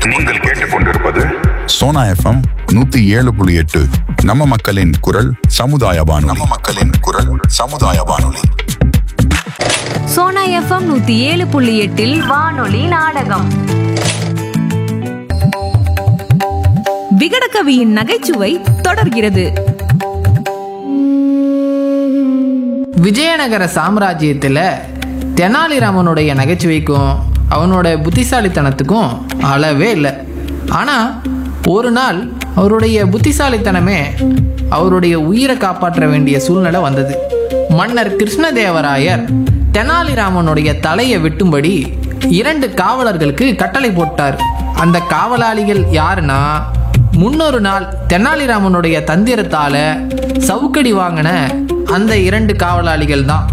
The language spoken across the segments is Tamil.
நீங்கள் கேட்டுக்கொண்டிருப்பது சோனா எஃப்எம் நூத்தி ஏழு புள்ளி எட்டு நம்ம மக்களின் குரல் சமுதாய வானொலி நம்ம மக்களின் குரல் சமுதாய வானொலி சோனா எஃப்எம் நூத்தி ஏழு புள்ளி எட்டில் வானொலி நாடகம் விகடகவியின் நகைச்சுவை தொடர்கிறது விஜயநகர சாம்ராஜ்யத்தில் தெனாலிராமனுடைய நகைச்சுவைக்கும் அவனோட புத்திசாலித்தனத்துக்கும் அளவே இல்லை ஆனால் ஒரு நாள் அவருடைய புத்திசாலித்தனமே அவருடைய உயிரை காப்பாற்ற வேண்டிய சூழ்நிலை வந்தது மன்னர் கிருஷ்ணதேவராயர் தெனாலிராமனுடைய தலையை வெட்டும்படி இரண்டு காவலர்களுக்கு கட்டளை போட்டார் அந்த காவலாளிகள் யாருன்னா முன்னொரு நாள் தெனாலிராமனுடைய தந்திரத்தால சவுக்கடி வாங்கின அந்த இரண்டு காவலாளிகள் தான்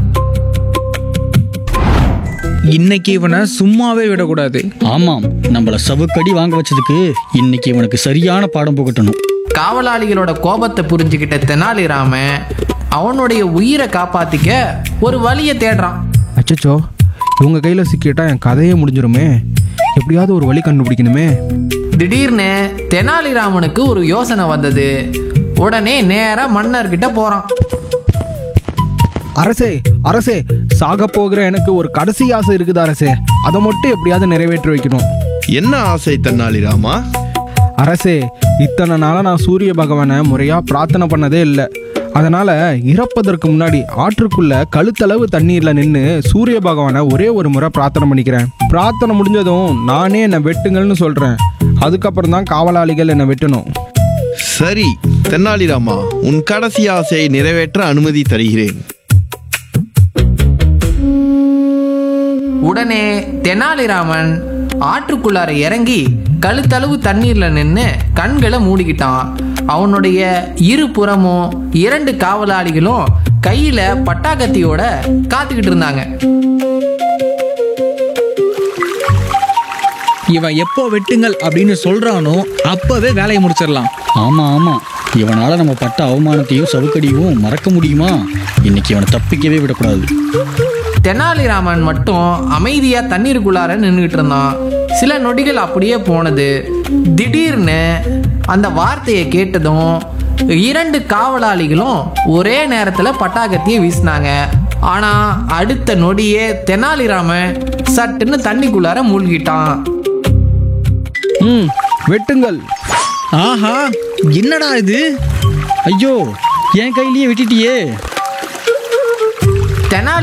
இன்னைக்கு இவனை சும்மாவே விடக்கூடாது ஆமாம் நம்மள சவுக்கடி வாங்க வச்சதுக்கு இன்னைக்கு இவனுக்கு சரியான பாடம் புகட்டணும் காவலாளிகளோட கோபத்தை புரிஞ்சுக்கிட்ட தெனாலிராமன் அவனுடைய உயிரை காப்பாத்திக்க ஒரு வழியை தேடுறான் அச்சச்சோ இவங்க கையில் சிக்கிட்டா என் கதையே முடிஞ்சிருமே எப்படியாவது ஒரு வழி கண்டுபிடிக்கணுமே திடீர்னு தெனாலிராமனுக்கு ஒரு யோசனை வந்தது உடனே நேரா மன்னர்கிட்ட போறான் அரசே அரசே சாக போகிற எனக்கு ஒரு கடைசி ஆசை இருக்குது அரசே அதை மட்டும் எப்படியாவது நிறைவேற்றி வைக்கணும் என்ன ஆசை தென்னாலிராமா அரசே இத்தனை நாளாக நான் சூரிய பகவானை முறையாக பிரார்த்தனை பண்ணதே இல்லை அதனால இறப்பதற்கு முன்னாடி ஆற்றுக்குள்ள கழுத்தளவு தண்ணீர்ல நின்று சூரிய பகவானை ஒரே ஒரு முறை பிரார்த்தனை பண்ணிக்கிறேன் பிரார்த்தனை முடிஞ்சதும் நானே என்னை வெட்டுங்கள்னு சொல்றேன் அதுக்கப்புறம் தான் காவலாளிகள் என்னை வெட்டணும் சரி தென்னாலிராமா உன் கடைசி ஆசையை நிறைவேற்ற அனுமதி தருகிறேன் உடனே தெனாலிராமன் ஆற்றுக்குள்ளார இறங்கி கழுத்தளவு தண்ணீர்ல நின்று கண்களை மூடிக்கிட்டான் அவனுடைய இரு புறமும் இரண்டு காவலாளிகளும் கையில பட்டாக்கத்தியோட காத்துக்கிட்டு இருந்தாங்க இவன் எப்போ வெட்டுங்கள் அப்படின்னு சொல்றானோ அப்பவே வேலையை முடிச்சிடலாம் ஆமா ஆமா இவனால நம்ம பட்ட அவமானத்தையும் சவுக்கடியும் மறக்க முடியுமா இன்னைக்கு இவனை தப்பிக்கவே விடக்கூடாது தெனாலிராமன் மட்டும் அமைதியா தண்ணீருக்குள்ளார நின்றுகிட்டு இருந்தான் சில நொடிகள் அப்படியே போனது திடீர்னு அந்த வார்த்தையை கேட்டதும் இரண்டு காவலாளிகளும் ஒரே நேரத்துல பட்டாக்கத்தியை வீசினாங்க ஆனா அடுத்த நொடியே தெனாலிராமன் சட்டுன்னு தண்ணிக்குள்ளார மூழ்கிட்டான் ம் வெட்டுங்கள் ஆஹா என்னடா இது ஐயோ என் கையிலேயே வெட்டிட்டியே தெனாலி